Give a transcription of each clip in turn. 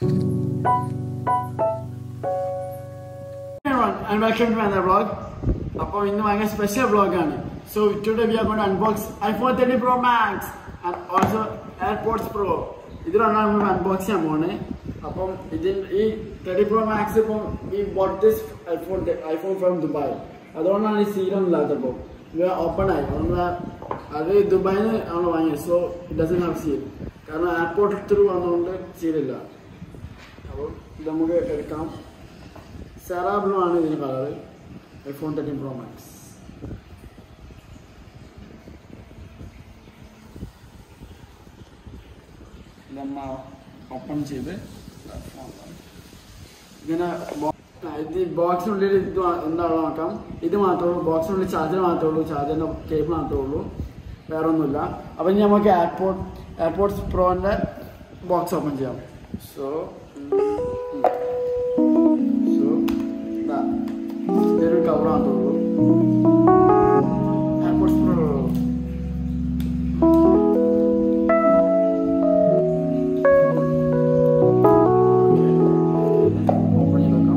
and welcome to another vlog. അപ്പോൾ ഇന്ന് ഭയങ്കര സ്പെഷ്യൽ വ്ളോഗാണ് so today we are gonna unbox iPhone thirty pro max and also AirPods pro ഇത് രണ്ടാണ് നമ്മൾ അൺബോക്സ് ചെയ്യാൻ പോകുന്നത് അപ്പം ഇതിൽ ഈ തേർട്ടി പ്രോ മാക്സ് ഇപ്പം ഈ bought this iPhone iPhone from Dubai അതുകൊണ്ടാണ് ഈ സീലൊന്നും ഇല്ലാത്തപ്പോൾ ഇത് ഓപ്പൺ ആയി നമ്മൾ അത് ദുബായിൽ നിന്ന് ആണ് വാങ്ങിയത് so it doesn't have seal കാരണം എയർപോർട്ട് ത്രൂ വന്നുകൊണ്ട് സീലില്ല അപ്പോൾ ഇത് നമുക്ക് എടുക്കാം സെറാബ്ലു ആണ് ഇതിന് colour iPhone thirteen pro max നമ്മൾ ഓപ്പൺ ചെയ്ത് ഇങ്ങനെ ബോ- ആ, ഇത് ബോക്സിനുള്ളിൽ ഇത് എന്താണോ നോക്കാം ഇത് മാത്രമേ ഉള്ളൂ ബോക്സിനുള്ളിൽ ചാർജർ മാത്രമേ ഉള്ളൂ ചാർജറിന്റെ കേബിൾ മാത്രമേ ഉള്ളൂ വേറെ ഒന്നുമില്ല അപ്പം ഇനി നമുക്ക് എയർപോർട്ട് എയർപോർട്ട്സ് പ്രോന്റെ ബോക്സ് ഓപ്പൺ ചെയ്യാം സോ സോ ഇതൊരു കവർ മാത്രമേ ഉള്ളൂ എയർപോർട്ട്സ് പ്രോ ഓപ്പൺ ചെയ്ത് നോക്കാം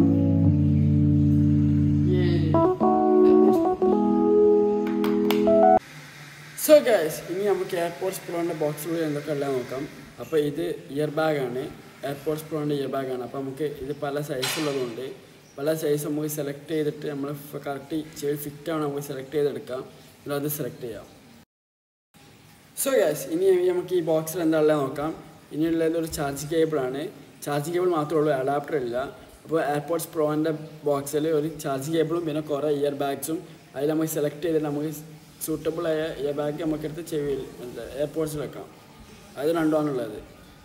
സോ ഗൈസ് ഇനി നമുക്ക് എയർപോർട്സ് പ്രോൻ്റെ ബോക്സിലൂടെ എന്തൊക്കെ എല്ലാം നോക്കാം അപ്പോൾ ഇത് ഇയർ ബാഗാണ് എയർപോർട്സ് പ്രോൻ്റെ ഇയർ ബാഗാണ് അപ്പോൾ നമുക്ക് ഇത് പല സൈസുള്ളതുകൊണ്ട് പല സൈസ് നമുക്ക് സെലക്ട് ചെയ്തിട്ട് നമ്മൾ കറക്റ്റ് ചെവി ഫിറ്റ് ആണ് നമുക്ക് സെലക്ട് ചെയ്തെടുക്കാം എന്നിട്ട് അത് സെലക്ട് ചെയ്യാം സോ ഗ്യാസ് ഇനി നമുക്ക് ഈ ബോക്സിൽ എന്താണെല്ലാം നോക്കാം ഇനിയുള്ളത് ഒരു ചാർജ് കേബിളാണ് ചാർജ് കേബിൾ മാത്രമേ ഉള്ളൂ അഡാപ്റ്റർ ഇല്ല അപ്പോൾ എയർപോർട്സ് പ്രോൻ്റെ ബോക്സിൽ ഒരു ചാർജ് കേബിളും പിന്നെ കുറേ ഇയർ ബാഗ്സും അതിൽ നമുക്ക് സെലക്ട് ചെയ്തിട്ട് നമുക്ക് സൂട്ടബിൾ ആയ ഇയർ ബാഗ് നമുക്കെടുത്ത് ചെവിയിൽ എയർപോർട്സിൽ വെക്കാം അത് രണ്ടുമാണുള്ളത്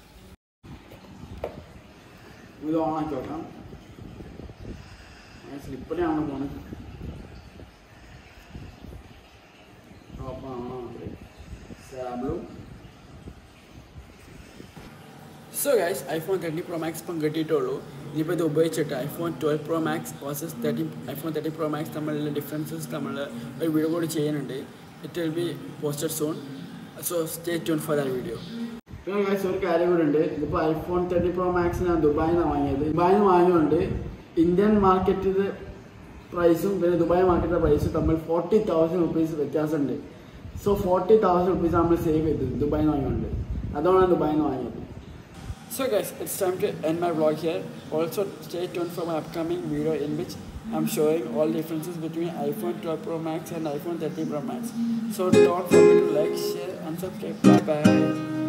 ഇത് ഓണാക്കി വെക്കാം സ്ലിപ്പറിയാണ് പോണത് ഓപ്പൺ ആണോ സാബ്ലു so guys iPhone thirty pro max ഇപ്പം കിട്ടിയിട്ടുള്ളൂ ഇനിയിപ്പോൾ ഇത് ഉപയോഗിച്ചിട്ട് iPhone twelve pro max versus thirty iPhone thirty pro max തമ്മിലുള്ള ഡിഫറൻസസ് നമ്മൾ ഒരു വീഡിയോ കൂടി ചെയ്യുന്നുണ്ട് it will be posted soon so stay tuned for that video പിന്നെ ഗൈസ് ഒരു കാര്യം കൂടെ ഉണ്ട് ഇതിപ്പോൾ ഐഫോൺ തേർട്ടി പ്രോ മാക്സ് ഞാൻ ദുബായിൽ നിന്നാണ് വാങ്ങിയത് ദുബായിൽ നിന്ന് വാങ്ങിയതുകൊണ്ട് ഇന്ത്യൻ മാർക്കറ്റിൽ പ്രൈസും പിന്നെ ദുബായ് മാർക്കറ്റിലെ പ്രൈസും തമ്മിൽ ഫോർട്ടി തൗസൻഡ് റുപ്പീസ് വ്യത്യാസമുണ്ട് സോ ഫോർട്ടി തൗസൻഡ് റുപ്പീസ് നമ്മൾ സേവ് ചെയ്തത് ദുബായിൽ നിന്ന് വാങ്ങിയുണ്ട് അതുകൊണ്ടാണ് ദുബായിൽ നിന്ന് വാങ്ങിയത് So guys, it's time to end my vlog here. Also stay tuned for my upcoming video in which I'm showing all differences between iPhone 12 Pro Max and iPhone 13 Pro Max. So don't forget to like, share and subscribe. Bye bye.